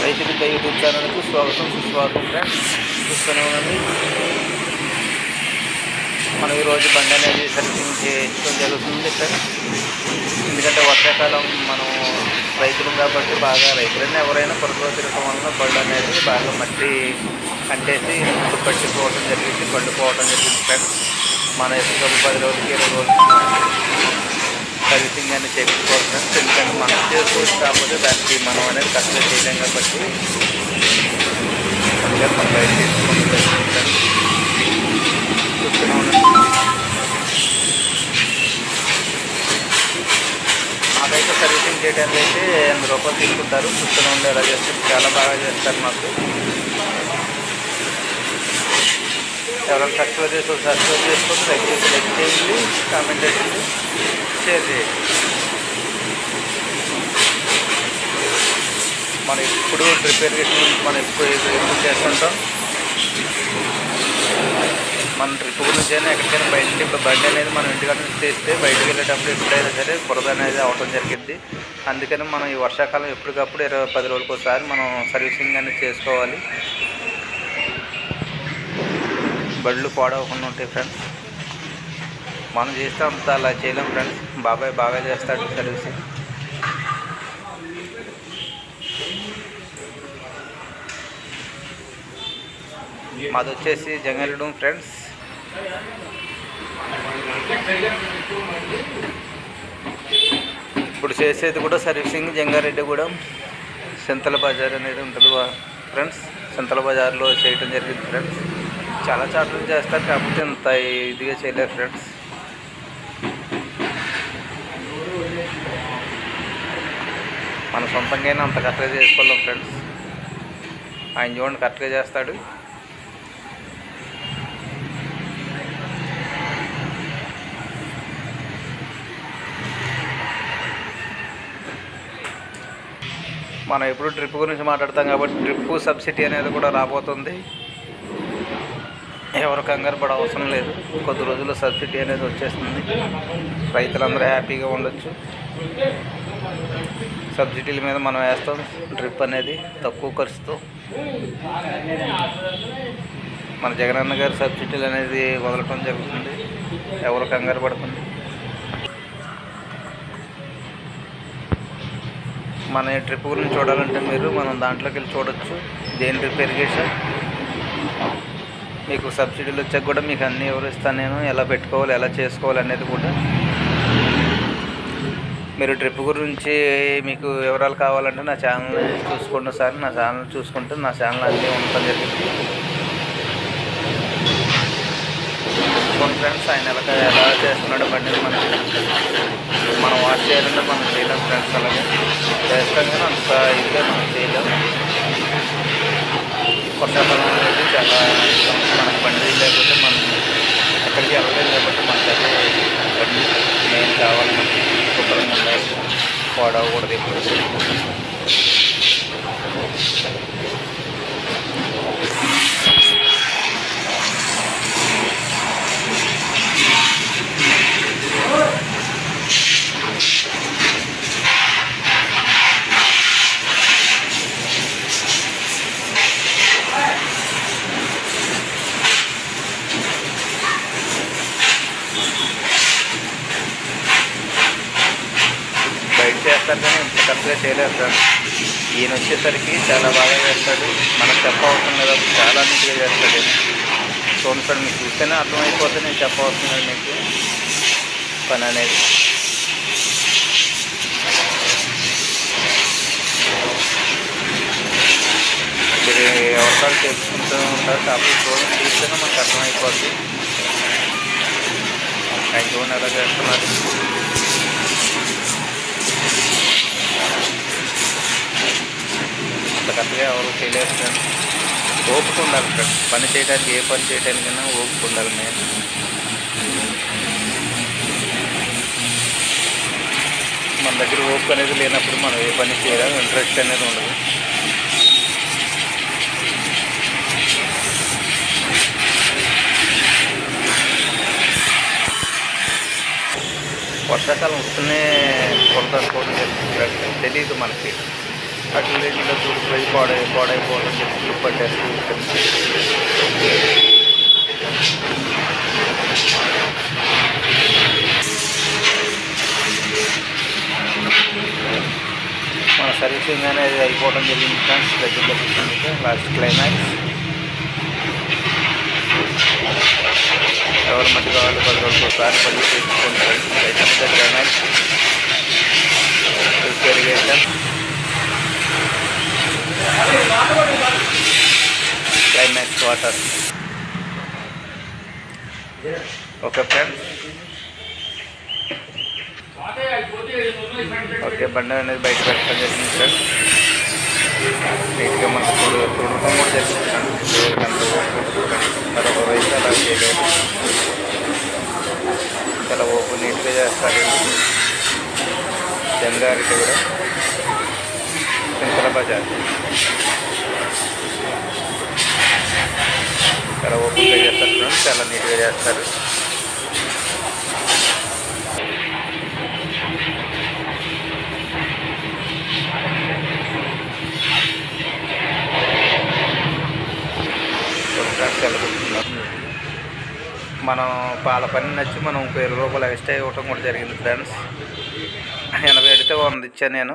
రైతు బిడ్డ యూట్యూబ్ ఛానల్కు స్వాగతం సుస్వాగతం ఫ్రెండ్స్ చూస్తూనే ఉండండి మనం ఈరోజు బండి అనేది సర్వీసింగ్ చేయడం జరుగుతుంది ఫ్రెండ్స్ ఎందుకంటే వర్షాకాలం మనం రైతులు కాబట్టి బాగా రైతులైనా ఎవరైనా పొరలో తిరగడం వలన బళ్ళు అనేది బాగా మట్టి అంటేసి ముట్టు పట్టిపోవడం జరిగింది బళ్ళు పోవడం జరిగింది ఫ్రెండ్స్ మన ఎప్పుడు పది రోజులకి ఇరవై రోజులకి సర్వీసింగ్ అనేది చేయించుకోవాలి ఫ్రెండ్స్ ఎందుకంటే మనం చేసుకోవచ్చు కాకపోతే దానికి మనం అనేది కష్టం చేయలేం కాబట్టి అందుకని మనం బయట చేసుకోవడం జరుగుతుంది ఫ్రెండ్స్. చూస్తూనే ఉండండి. మాకైతే సర్వీసింగ్ చేయడానికి అయితే ఎనిమిది రూపాయలు తీసుకుంటారు చూస్తూనే ఉండే ఎలా చేస్తారు చాలా బాగా చేస్తారు మాకు ఎవరైనా సబ్స్క్రైబ్ చేసి సబ్స్క్రైబ్ చేసుకొని లైక్ చేసి లైక్ చేయండి కామెంట్ చేయండి షేర్ చేయండి మనం ఎప్పుడు ప్రిపేర్ చేసిన మనం ఎప్పుడు ఎప్పుడు చేస్తుంటాం మన ట్రిప్ గురించి అయినా ఎక్కడికైనా బయటికి ఇప్పుడు బండి అనేది మనం ఇంటికాడ నుంచి తీస్తే బయటికి వెళ్ళేటప్పుడు ఎప్పుడైనా సరే బురద అనేది అవటం జరిగింది అందుకని మనం ఈ వర్షాకాలం ఎప్పటికప్పుడు ఇరవై పది రోజులకు ఒకసారి మనం సర్వీసింగ్ అనేది చేసుకోవాలి బళ్ళు పాడవకుండా ఉంటాయి ఫ్రెండ్స్ మనం చేస్తే అంత అలా చేయలేం ఫ్రెండ్స్ బాబాయ్ బాగా చేస్తాడు సర్వీసింగ్ మాది వచ్చేసి జంగలడం ఫ్రెండ్స్ ఇప్పుడు చేసేది కూడా సర్వీసింగ్ జంగారెడ్డి కూడా సింతల బజార్ అనేది ఉంటుంది వా- ఫ్రెండ్స్ సింతల బజార్లో చేయటం జరిగింది ఫ్రెండ్స్ చాలా చాట్లు చేస్తారు కాకపోతే ఇంత ఇదిగా చేయలేరు ఫ్రెండ్స్ మన సొంతంగా అయినా అంత కరెక్ట్గా చేసుకోలేం ఫ్రెండ్స్ ఆయన చూడండి కరెక్ట్గా చేస్తాడు మనం ఎప్పుడు ట్రిప్ గురించి మాట్లాడతాం కాబట్టి ట్రిప్ సబ్సిడీ అనేది కూడా రాబోతుంది ఎవరు కంగారు పడ అవసరం లేదు కొద్ది రోజుల్లో సబ్సిడీ అనేది వచ్చేస్తుంది రైతులందరూ హ్యాపీగా ఉండొచ్చు సబ్సిడీల మీద మనం వేస్తాం డ్రిప్ అనేది తక్కువ ఖర్చుతో మన జగనన్న గారి సబ్సిడీలు అనేది వదలటం జరుగుతుంది ఎవరు కంగారు పడుతుంది మన ఈ ట్రిప్ గురించి చూడాలంటే మీరు మనం దాంట్లోకి వెళ్ళి చూడొచ్చు దేని డ్రిప్ ఇరిగేషన్ మీకు సబ్సిడీలు వచ్చాక కూడా మీకు అన్నీ ఎవరు ఇస్తాను నేను ఎలా పెట్టుకోవాలి ఎలా చేసుకోవాలి అనేది కూడా మీరు ట్రిప్ గురించి మీకు వివరాలు కావాలంటే నా ఛానల్ చూసుకోండి సార్ నా ఛానల్ చూసుకుంటే నా ఛానల్ అన్నీ ఉండటం జరిగింది చూసుకోండి ఫ్రెండ్స్ ఆయన ఎలా ఎలా చేస్తున్నాడో బండి మనం మనం వాచ్ చేయాలంటే మనం చేయలేం ఫ్రెండ్స్ అలాగే చేస్తాం కానీ అంత ఇదిగా మనం చేయలేం వర్షాకాలం అనేది చాలా ఇష్టం. మనకు బండి లేకపోతే మనం ఎక్కడికి వెళ్ళలేదు కాబట్టి మనకైతే బండి మెయిన్ కావాలి మనకి శుభ్రంగా ఉండాలి వాడకూడదు ఎప్పుడు బయట చేస్తారు కానీ ఇంత కరెక్ట్గా చేయలేరు ఫ్రెండ్స్ ఈయన వచ్చేసరికి చాలా బాగా చేస్తాడు మనకు చెప్పవసరం లేదు చాలా నీట్గా చేస్తాడు ఈయన. చూడండి ఫ్రెండ్ మీకు చూస్తేనే అర్థమైపోతే నేను చెప్పవసరం లేదు మీకు పని అనేది మీరు ఎవరికాలు చేసుకుంటూ ఉంటారు కాబట్టి చూడండి చూస్తేనే మనకు అర్థమైపోద్ది ఆయన చూడండి ఎలా చేస్తున్నారు అంత కరెక్ట్గా ఎవరు చేయలేరు ఫ్రెండ్స్ ఓపిక ఉండాలి ఫ్రెండ్స్ పని చేయడానికి ఏ పని చేయడానికైనా ఓపిక ఉండాలి నేను మన దగ్గర ఓపిక అనేది లేనప్పుడు మనం ఏ పని చేయలేం ఇంట్రెస్ట్ అనేది ఉండదు వర్షాకాలం వస్తూనే కొడతాను కూడా తెలియదు మనకి అట్లా ఇంట్లో దూరిపోయి పాడై పాడైపోవడం చెప్పి క్లిప్ పట్టేస్తూ మన సర్వీసింగ్ అనేది అయిపోవడం జరిగింది ఫ్రెండ్స్ దగ్గరలో కూర్చుంటే లాస్ట్ క్లైమాక్స్ ఎవరు మట్టి కావాలి పది రోజులు ఒకసారి పని చేసుకోండి ఫ్రెండ్స్ అయితే climax irrigation climax water okay friends okay బండి అనేది బయట పెట్టడం జరిగింది ఫ్రెండ్స్ నీట్గా మనకు చూడు చూడటం కూడా జరిగింది ఫ్రెండ్స్ మరొక రైతు అలా చేయలేదు చాలా ఓపెన్ నీట్గా చేస్తారు జంగారెడ్డి కూడా చింతల బజార్ చాలా ఓపెన్గా చేస్తారు ఫ్రెండ్స్ చాలా నీట్గా చేస్తారు ఫ్రెండ్స్ వెళ్ళబోతున్నాం మనం పాల పని నచ్చి మనం ఒక ఇరవై రూపాయలు ఎక్స్ట్రా ఇవ్వటం కూడా జరిగింది ఫ్రెండ్స్ ఎనభై అడిగితే వంద ఇచ్చాను నేను